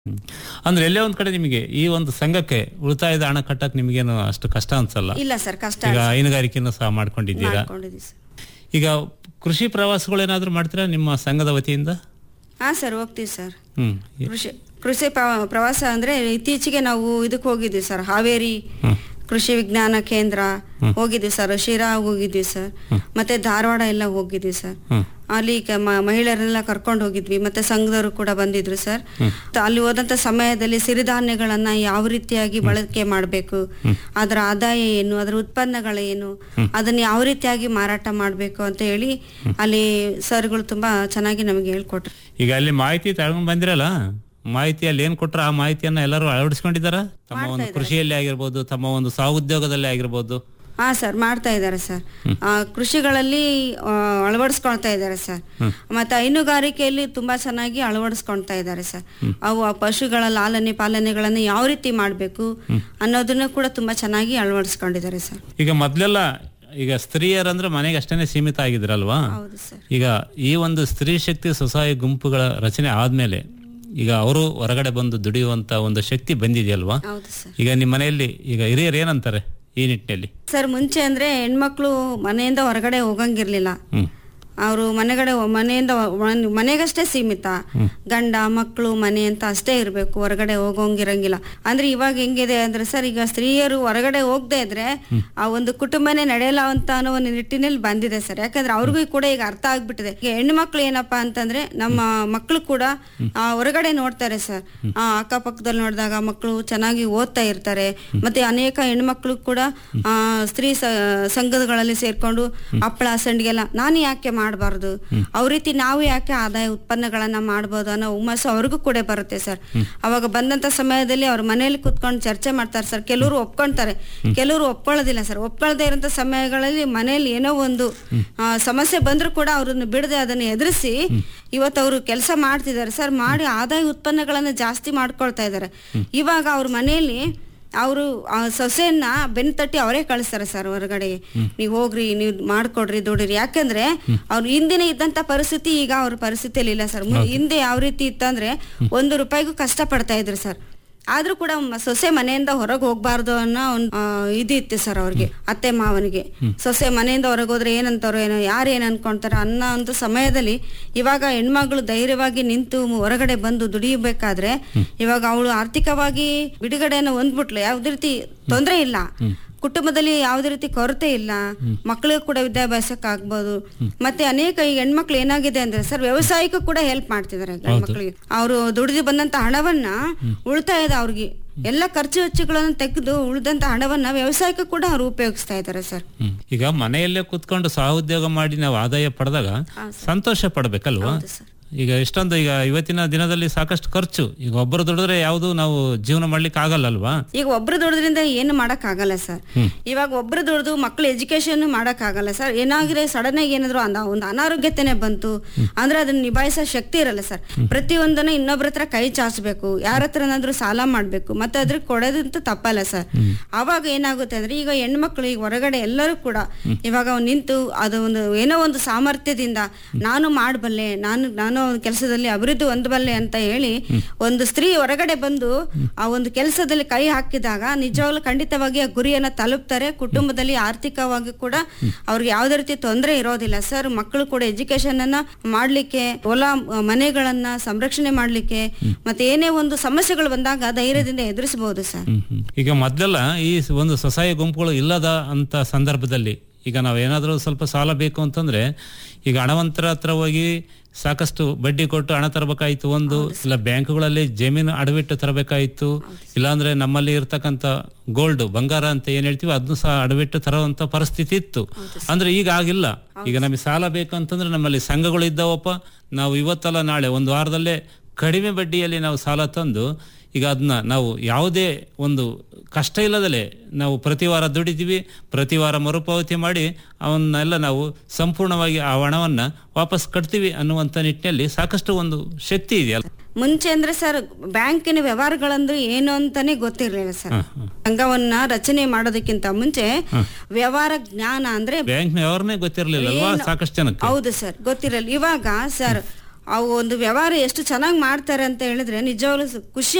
ಹ್ಮ್. ಅಂದ್ರೆ ಎಲ್ಲೇ ಒಂದ್ ಕಡೆ ನಿಮಗೆ ಈ ಒಂದು ಸಂಘಕ್ಕೆ ಉಳಿತಾಯದ ಹಣ ಕಟ್ಟಕ್ ನಿಮಗೇನು ಅಷ್ಟು ಕಷ್ಟ ಅನ್ಸಲ್ಲ ಇಲ್ಲ ಸರ್ ಕಷ್ಟ ಈಗ ಹೈನುಗಾರಿಕೆಯನ್ನು ಸಹ ಮಾಡ್ಕೊಂಡಿದ್ದೀರಾ ಮಾಡ್ಕೊಂಡಿದ್ದೀವಿ ಸರ್ ಈಗ ಕೃಷಿ ಪ್ರವಾಸಗಳೇನಾದ್ರೂ ಮಾಡ್ತೀರಾ ನಿಮ್ಮ ಸಂಘದ ವತಿಯಿಂದ ಹಾ ಸರ್ ಹೋಗ್ತೀವಿ ಸರ್ ಹ್ಮ್ ಕೃಷಿ ಕೃಷಿ ಪ್ರ- ಪ್ರವಾಸ ಅಂದ್ರೆ ಇತ್ತೀಚೆಗೆ ನಾವು ಇದಕ್ಕೆ ಹೋಗಿದ್ವಿ ಸರ್ ಹಾವೇರಿ ಹ್ಮ್. ಕೃಷಿ ವಿಜ್ಞಾನ ಕೇಂದ್ರ ಹೋಗಿದ್ವಿ ಸರ್ ಶಿರಾ ಹೋಗಿದ್ವಿ ಸರ್ ಮತ್ತೆ ಧಾರವಾಡ ಎಲ್ಲ ಹೋಗಿದ್ವಿ ಸರ್ ಹ್ಮ್ ಅಲ್ಲಿ ಕ- ಮ- ಮಹಿಳೆಯರೆಲ್ಲ ಕರ್ಕೊಂಡು ಹೋಗಿದ್ವಿ ಮತ್ತೆ ಸಂಘದವರು ಕೂಡ ಬಂದಿದ್ರು ಸರ್ ತ- ಅಲ್ಲಿ ಹೋದಂತ ಸಮಯದಲ್ಲಿ ಸಿರಿಧಾನ್ಯಗಳನ್ನ ಯಾವ ರೀತಿಯಾಗಿ ಬಳಕೆ ಮಾಡಬೇಕು ಅದರ ಆದಾಯ ಏನು ಅದರ ಉತ್ಪನ್ನಗಳೇನು ಅದನ್ನ ಯಾವ ರೀತಿಯಾಗಿ ಮಾರಾಟ ಮಾಡಬೇಕು ಅಂತ ಹೇಳಿ ಅಲ್ಲಿ ಸರ್ಗಳು ತುಂಬಾ ಚೆನ್ನಾಗಿ ನಮಗೆ ಹೇಳ್ಕೊಟ್ರು ಈಗ ಅಲ್ಲಿ ಮಾಹಿತಿ ತಗೊಂಡ್ ಬಂದಿರಲ್ಲ ಮಾಹಿತಿ ಅಲ್ಲಿ ಏನ್ ಕೊಟ್ರ ಆ ಮಾಹಿತಿಯನ್ನ ಎಲ್ಲರೂ ಅಳವಡಿಸ್ಕೊಂಡಿದಾರ ತಮ್ಮ ಒಂದು ಕೃಷಿಯಲ್ಲಿ ಆಗಿರ್ಬೋದು ತಮ್ಮ ಒಂದು ಸಹೋದ್ಯೋಗದಲ್ಲಿ ಆಗಿರ್ಬೋದು ಹಾ ಸರ್ ಮಾಡ್ತಾ ಇದ್ದಾರೆ ಸರ್ ಆ, ಕೃಷಿಗಳಲ್ಲಿ ಆ, ಅಳವಡಿಸ್ಕೊಳ್ತಾ ಇದ್ದಾರೆ ಸರ್ ಮತ್ತೆ ಹೈನುಗಾರಿಕೆಯಲ್ಲಿ ತುಂಬಾ ಚೆನ್ನಾಗಿ ಅಳವಡಿಸ್ಕೊಳ್ತಾ ಇದ್ದಾರೆ ಸರ್ ಅವು ಆ ಪಶುಗಳ ಲಾಲನೆ ಪಾಲನೆಗಳನ್ನ ಯಾವ ರೀತಿ ಮಾಡಬೇಕು ಅನ್ನೋದನ್ನ ಕೂಡ ತುಂಬಾ ಚೆನ್ನಾಗಿ ಅಳವಡಿಸ್ಕೊಂಡಿದ್ದಾರೆ ಸರ್ ಈಗ ಮೊದ್ಲೆಲ್ಲ ಈಗ ಸ್ತ್ರೀಯರಂದ್ರೆ ಮನೆಗೆ ಅಷ್ಟೇನೆ ಸೀಮಿತ ಆಗಿದ್ರಲ್ವಾ ಹೌದು ಸರ್ ಈಗ ಈ ಒಂದು ಸ್ತ್ರೀ ಶಕ್ತಿ ಸ್ವಸಹಾಯ ಗುಂಪುಗಳ ರಚನೆ ಆದ್ಮೇಲೆ ಈಗ ಅವರು ಹೊರಗಡೆ ಬಂದು ದುಡಿಯುವಂತ ಒಂದು ಶಕ್ತಿ ಬಂದಿದೆಯಲ್ವಾ ಹೌದು ಸರ್ ಈಗ ನಿಮ್ಮ ಮನೆಯಲ್ಲಿ ಈಗ ಹಿರಿಯರು ಏನಂತಾರೆ ಈ ನಿಟ್ಟಿನಲ್ಲಿ ಸರ್ ಮುಂಚೆ ಅಂದ್ರೆ ಹೆಣ್ಮಕ್ಳು ಮನೆಯಿಂದ ಹೊರಗಡೆ ಹೋಗಂಗಿರ್ಲಿಲ್ಲ ಹ್ಮ್ ಅವರು ಮನೆಗಡೆ ಮನೆಯಿಂದ ಮನ್- ಮನೆಗಷ್ಟೇ ಸೀಮಿತ ಗಂಡ ಮಕ್ಕಳು ಮನೆ ಅಂತ ಅಷ್ಟೇ ಇರಬೇಕು ಹೊರಗಡೆ ಹೋಗೋಂಗಿರಂಗಿಲ್ಲ ಅಂದ್ರೆ ಇವಾಗ ಹೆಂಗಿದೆ ಅಂದ್ರೆ ಸರ್ ಈಗ ಸ್ತ್ರೀಯರು ಹೊರಗಡೆ ಹೋಗದೆ ಇದ್ರೆ ಆ ಒಂದು ಕುಟುಂಬನೇ ನಡೆಯಲ್ಲ ಅಂತ ಅನ್ನೋ ಒಂದು ನಿಟ್ಟಿನಲ್ಲಿ ಬಂದಿದೆ ಸರ್ ಯಾಕಂದ್ರೆ ಅವ್ರಿಗೂ ಕೂಡ ಈಗ ಅರ್ಥ ಆಗ್ಬಿಟ್ಟಿದೆ ಈಗ ಹೆಣ್ಣು ಮಕ್ಳು ಏನಪ್ಪಾ ಅಂತಂದ್ರೆ ನಮ್ಮ ಮಕ್ಕಳು ಕೂಡ ಆ, ಹೊರಗಡೆ ನೋಡ್ತಾರೆ ಸರ್ ಆ, ಅಕ್ಕಪಕ್ಕದಲ್ಲಿ ನೋಡಿದಾಗ ಮಕ್ಕಳು ಚೆನ್ನಾಗಿ ಓದ್ತಾ ಇರ್ತಾರೆ ಮತ್ತೆ ಅನೇಕ ಹೆಣ್ಮಕ್ಳು ಕೂಡ ಆ, ಸ್ತ್ರೀ ಸ- ಸಂಘಗಳಲ್ಲಿ ಸೇರ್ಕೊಂಡು ಹಪ್ಪಳ ಸಂಡಿಗೆಲ್ಲ ನಾನು ಯಾಕೆ ಮಾಡಬಾರ್ದು ಅವ್ರ ರೀತಿ ನಾವು ಯಾಕೆ ಆದಾಯ ಉತ್ಪನ್ನಗಳನ್ನ ಮಾಡ್ಬೋದು ಅನ್ನೋ ಹುಮ್ಮಸ್ಸು ಅವ್ರಿಗೂ ಕೂಡ ಬರುತ್ತೆ ಸರ್ ಅವಾಗ ಬಂದಂತ ಸಮಯದಲ್ಲಿ ಅವ್ರ ಮನೆಯಲ್ಲಿ ಕುತ್ಕೊಂಡು ಚರ್ಚೆ ಮಾಡ್ತಾರೆ ಸರ್ ಕೆಲವರು ಒಪ್ಕೊಂತಾರೆ ಕೆಲವರು ಒಪ್ಕೊಳ್ಳೋದಿಲ್ಲ ಸರ್ ಒಪ್ಕೊಳ್ಳದೆ ಇರೋಂಥ ಸಮಯಗಳಲ್ಲಿ ಮನೆಯಲ್ಲಿ ಏನೋ ಒಂದು ಆ, ಸಮಸ್ಯೆ ಬಂದರೂ ಕೂಡ ಅವ್ರನ್ನ ಬಿಡದೆ ಅದನ್ನ ಎದುರಿಸಿ ಇವತ್ತು ಅವರು ಕೆಲಸ ಮಾಡ್ತಿದ್ದಾರೆ ಸರ್ ಮಾಡಿ ಆದಾಯ ಉತ್ಪನ್ನಗಳನ್ನ ಜಾಸ್ತಿ ಮಾಡ್ಕೊಳ್ತಾ ಇದ್ದಾರೆ ಇವಾಗ ಅವ್ರ ಮನೆಯಲ್ಲಿ ಅವರು ಆ ಸೊಸೆಯನ್ನ ಬೆನ್ ತಟ್ಟಿ ಅವರೇ ಕಳಿಸ್ತಾರೆ ಸರ್ ಹೊರಗಡೆ ನೀವು ಹೋಗ್ರಿ ನೀವು ಮಾಡ್ಕೊಡ್ರಿ ದುಡಿರಿ ಯಾಕಂದ್ರೆ ಅವ್ರು ಹಿಂದಿನ ಇದ್ದಂತ ಪರಿಸ್ಥಿತಿ ಈಗ ಅವ್ರ ಪರಿಸ್ಥಿತಿಯಲ್ಲಿ ಇಲ್ಲ ಸರ್ ಹಿಂದೆ ಯಾವ ರೀತಿ ಇತ್ತಂದ್ರೆ ಒಂದು ರೂಪಾಯಿಗೂ ಕಷ್ಟ ಪಡ್ತಾ ಇದ್ರು ಸರ್ ಆದ್ರೂ ಕೂಡ ಮ- ಸೊಸೆ ಮನೆಯಿಂದ ಹೊರಗೆ ಹೋಗ್ಬಾರ್ದು ಅನ್ನೋ ಒಂದು ಆ, ಇದು ಇತ್ತು ಸರ್ ಅವ್ರಿಗೆ ಅತ್ತೆ ಮಾವನಿಗೆ ಸೊಸೆ ಮನೆಯಿಂದ ಹೊರಗೆ ಹೋದ್ರೆ ಏನಂತಾರೋ ಏನೋ ಯಾರು ಏನ್ ಅನ್ಕೊಂತಾರ ಅನ್ನೋ ಒಂದು ಸಮಯದಲ್ಲಿ ಇವಾಗ ಹೆಣ್ಮಗಳು ಧೈರ್ಯವಾಗಿ ನಿಂತು ಮು- ಹೊರಗಡೆ ಬಂದು ದುಡಿಯಬೇಕಾದ್ರೆ ಇವಾಗ ಅವಳು ಆರ್ಥಿಕವಾಗಿ ಬಿಡುಗಡೆಯನ್ನು ಹೊಂದ್ಬಿಟ್ಲು ಯಾವ್ದೇ ರೀತಿ ತೊಂದರೆ ಇಲ್ಲ ಕುಟುಂಬದಲ್ಲಿ ಯಾವುದೇ ರೀತಿ ಕೊರತೆ ಇಲ್ಲ ಮಕ್ಕಳಿಗೂ ಕೂಡ ವಿದ್ಯಾಭ್ಯಾಸಕ್ಕೆ ಆಗ್ಬೋದು ಮತ್ತೆ ಅನೇಕ ಈ ಹೆಣ್ಮಕ್ಳು ಏನಾಗಿದೆ ಅಂದ್ರೆ ಸರ್ ವ್ಯವಸಾಯಕ್ಕೂ ಕೂಡ ಹೆಲ್ಪ್ ಮಾಡ್ತಿದ್ದಾರೆ ಹೆಣ್ಮಕ್ಳಿಗೆ ಅವರು ದುಡಿದು ಬಂದಂತ ಹಣವನ್ನ ಉಳಿತಾಯದ ಅವ್ರಿಗೆ ಎಲ್ಲ ಖರ್ಚು ವೆಚ್ಚಗಳನ್ನು ತೆಗೆದು ಉಳಿದಂತ ಹಣವನ್ನ ವ್ಯವಸಾಯಕ್ಕೂ ಕೂಡ ಅವ್ರು ಉಪಯೋಗಿಸ್ತಾ ಇದ್ದಾರೆ ಸರ್ ಹ್ಮ್. ಈಗ ಮನೆಯಲ್ಲೇ ಕುತ್ಕೊಂಡು ಸಹೋದ್ಯೋಗ ಮಾಡಿ ನಾವು ಆದಾಯ ಪಡೆದಾಗ ಸಂತೋಷ ಪಡ್ಬೇಕಲ್ವಾ ಸರ್. ಈಗ ಎಷ್ಟೊಂದು ಈಗ ಇವತ್ತಿನ ದಿನದಲ್ಲಿ ಸಾಕಷ್ಟು ಖರ್ಚು ಈಗ ಒಬ್ಬರು ದುಡಿದ್ರೆ ಯಾವುದು ನಾವು ಜೀವನ ಮಾಡ್ಲಿಕ್ಕೆ ಆಗಲ್ಲಲ್ವಾ ಈಗ ಒಬ್ರು ದುಡಿದ್ರಿಂದ ಏನು ಮಾಡಕ್ ಆಗಲ್ಲ ಸರ್ ಇವಾಗ ಒಬ್ರು ದುಡ್ದು ಮಕ್ಳು ಎಜುಕೇಶನ್ ಮಾಡಕ್ ಆಗಲ್ಲ ಸರ್ ಏನಾಗಿದೆ ಸಡನ್ ಆಗಿ ಏನಾದ್ರು ಅಂದ ಒಂದು ಅನಾರೋಗ್ಯತೆನೆ ಬಂತು ಅಂದ್ರೆ ಅದನ್ನ ನಿಭಾಯಿಸೋ ಶಕ್ತಿ ಇರಲ್ಲ ಸರ್ ಪ್ರತಿಯೊಂದನ್ನು ಇನ್ನೊಬ್ರ ಹತ್ರ ಕೈ ಚಾಚಬೇಕು ಯಾರ ಹತ್ರನಾದ್ರೂ ಸಾಲ ಮಾಡ್ಬೇಕು ಮತ್ತೆ ಅದ್ರ ಕೊಡೋದಂತ ತಪ್ಪಲ್ಲ ಸರ್ ಅವಾಗ ಏನಾಗುತ್ತೆ ಅಂದ್ರೆ ಈಗ ಹೆಣ್ಮಕ್ಳು ಈಗ ಹೊರಗಡೆ ಎಲ್ಲರೂ ಕೂಡ ಇವಾಗ ಅವ್ರು ನಿಂತು ಅದು ಒಂದು ಏನೋ ಒಂದು ಸಾಮರ್ಥ್ಯದಿಂದ ನಾನು ಮಾಡಬಲ್ಲೆ ನಾನು ನಾನು ಒಂದು ಕೆಲಸದಲ್ಲಿ ಅಭಿವೃದ್ಧಿ ಹೊಂದಬಲ್ಲೆ ಅಂತ ಹೇಳಿ ಒಂದು ಸ್ತ್ರೀ ಹೊರಗಡೆ ಬಂದು ಆ ಒಂದು ಕೆಲಸದಲ್ಲಿ ಕೈ ಹಾಕಿದಾಗ ನಿಜವಾಗ್ಲೂ ಖಂಡಿತವಾಗಿ ಆ ಗುರಿಯನ್ನ ತಲುಪ್ತಾರೆ ಕುಟುಂಬದಲ್ಲಿ ಆರ್ಥಿಕವಾಗಿ ಕೂಡ ಅವ್ರಿಗೆ ಯಾವುದೇ ರೀತಿ ತೊಂದರೆ ಇರೋದಿಲ್ಲ ಸರ್ ಮಕ್ಕಳು ಕೂಡ ಎಜುಕೇಶನ್ ಅನ್ನ ಮಾಡ್ಲಿಕ್ಕೆ ಹೊಲ ಆ, ಮನೆಗಳನ್ನ ಸಂರಕ್ಷಣೆ ಮಾಡ್ಲಿಕ್ಕೆ ಮತ್ತೆ ಏನೇ ಒಂದು ಸಮಸ್ಯೆಗಳು ಬಂದಾಗ ಧೈರ್ಯದಿಂದ ಎದುರಿಸಬಹುದು ಸರ್ ಹ್ಮ್, ಹ್ಮ್. ಈಗ ಮೊದಲೆಲ್ಲ ಈ ಸ- ಒಂದು ಸ್ವಸಹಾಯ ಗುಂಪುಗಳು ಇಲ್ಲದ ಅಂತ ಸಂದರ್ಭದಲ್ಲಿ ಈಗ ನಾವು ಏನಾದರೂ ಸ್ವಲ್ಪ ಸಾಲ ಬೇಕು ಅಂತಂದ್ರೆ ಈಗ ಹಣವಂತರ ಹತ್ರ ಹೋಗಿ ಸಾಕಷ್ಟು ಬಡ್ಡಿ ಕೊಟ್ಟು ಹಣ ತರಬೇಕಾಯ್ತು ಒಂದು ಇಲ್ಲ ಬ್ಯಾಂಕ್ಗಳಲ್ಲಿ ಜಮೀನು ಅಡವಿಟ್ಟು ತರಬೇಕಾಯ್ತು ಇಲ್ಲಾಂದ್ರೆ ನಮ್ಮಲ್ಲಿ ಇರ್ತಕ್ಕಂಥ ಗೋಲ್ಡ್ ಬಂಗಾರ ಅಂತ ಏನ್ ಹೇಳ್ತೀವಿ ಅದನ್ನು ಸಹ ಅಡವಿಟ್ಟು ತರುವಂತ ಪರಿಸ್ಥಿತಿ ಇತ್ತು ಅಂದ್ರೆ ಈಗ ಆಗಿಲ್ಲ ಈಗ ನಮಗೆ ಸಾಲ ಬೇಕು ಅಂತಂದ್ರೆ ನಮ್ಮಲ್ಲಿ ಸಂಘಗಳು ಇದ್ದಾವಪ್ಪ ನಾವು ಇವತ್ತಲ್ಲ ನಾಳೆ ಒಂದು ವಾರದಲ್ಲೇ ಕಡಿಮೆ ಬಡ್ಡಿಯಲ್ಲಿ ನಾವು ಸಾಲ ತಂದು ಈಗ ಅದನ್ನ ನಾವು ಯಾವುದೇ ಒಂದು ಕಷ್ಟ ಇಲ್ಲದಲೇ ನಾವು ಪ್ರತಿ ವಾರ ದುಡಿತೀವಿ ಪ್ರತಿ ವಾರ ಮರುಪಾವತಿ ಮಾಡಿ ಅವನ್ನೆಲ್ಲ ನಾವು ಸಂಪೂರ್ಣವಾಗಿ ಆ ಹಣವನ್ನ ವಾಪಸ್ ಕಟ್ತೀವಿ ಅನ್ನುವಂಥ ನಿಟ್ಟಿನಲ್ಲಿ ಸಾಕಷ್ಟು ಒಂದು ಶಕ್ತಿ ಇದೆಯಲ್ಲ ಮುಂಚೆ ಅಂದ್ರೆ ಸರ್ ಬ್ಯಾಂಕಿನ ವ್ಯವಹಾರಗಳಂದ್ರೆ ಏನು ಅಂತಾನೆ ಗೊತ್ತಿರ್ಲಿಲ್ಲ ಸರ್ ಸಂಘವನ್ನ ರಚನೆ ಮಾಡೋದಕ್ಕಿಂತ ಮುಂಚೆ ವ್ಯವಹಾರ ಜ್ಞಾನ ಅಂದ್ರೆ ಬ್ಯಾಂಕ್ ವ್ಯವಹಾರನೇ ಗೊತ್ತಿರಲಿಲ್ಲ ಅಲ್ವಾ ಸಾಕಷ್ಟು ಜನಕ್ಕೆ ಹೌದು ಸರ್ ಗೊತ್ತಿರಲ್ಲ ಇವಾಗ ಸರ್ ಅವು ಒಂದು ವ್ಯವಹಾರ ಎಷ್ಟು ಚೆನ್ನಾಗಿ ಮಾಡ್ತಾರೆ ಅಂತ ಹೇಳಿದ್ರೆ ನಿಜವಾಗ್ಲೂ ಸ- ಖುಷಿ